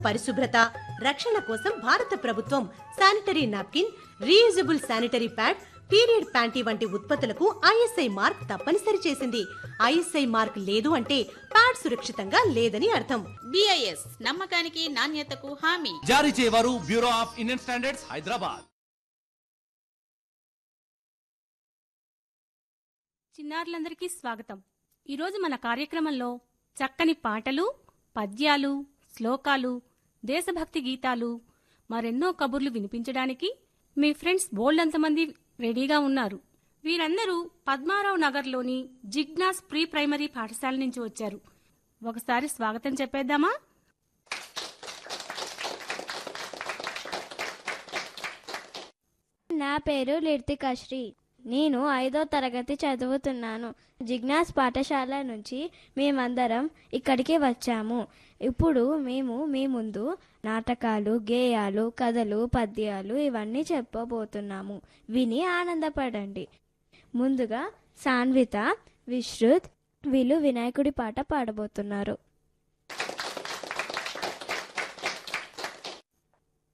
పరిశుభ్రత రక్షణ కోసం భారత ప్రభుత్వం sanitary napkin reusable sanitary pad period panty వంటి ఉత్పత్తులకు ఐఎస్ఐ మార్క్ తప్పనిసరి చేసింది ఐఎస్ఐ మార్క్ లేదు అంటే ప్యాడ్ సురక్షితంగా లేదని అర్థం బిఐఎస్ నమ్మకానికి నాణ్యతకు హామీ జారీ చేయవారు bureau of Indian standards Hyderabad చిన్నారులందరికీ స్వాగతం ఈరోజు మన కార్యక్రమంలో చక్కని పాటలు పద్యాలు శ్లోకాలు దేశభక్తి గీతాలు మరెన్నో కబుర్లు వినిపించడానికి మీ ఫ్రెండ్స్ బోల్డంతమంది రెడీగా ఉన్నారు వీరందరూ పద్మారావు నగర్లోని జిగ్నాస్ ప్రీ ప్రైమరీ పాఠశాల నుంచి వచ్చారు ఒకసారి స్వాగతం చెప్పేద్దామా నా పేరు లిర్తికశ్రీ నేను ఐదో తరగతి చదువుతున్నాను జిజ్ఞాస్ పాఠశాల నుంచి మేమందరం ఇక్కడికి వచ్చాము ఇప్పుడు మేము మీ ముందు నాటకాలు గేయాలు కథలు పద్యాలు ఇవన్నీ చెప్పబోతున్నాము విని ఆనందపడండి ముందుగా సాన్విత విశ్రుత్ వీళ్ళు వినాయకుడి పాట పాడబోతున్నారు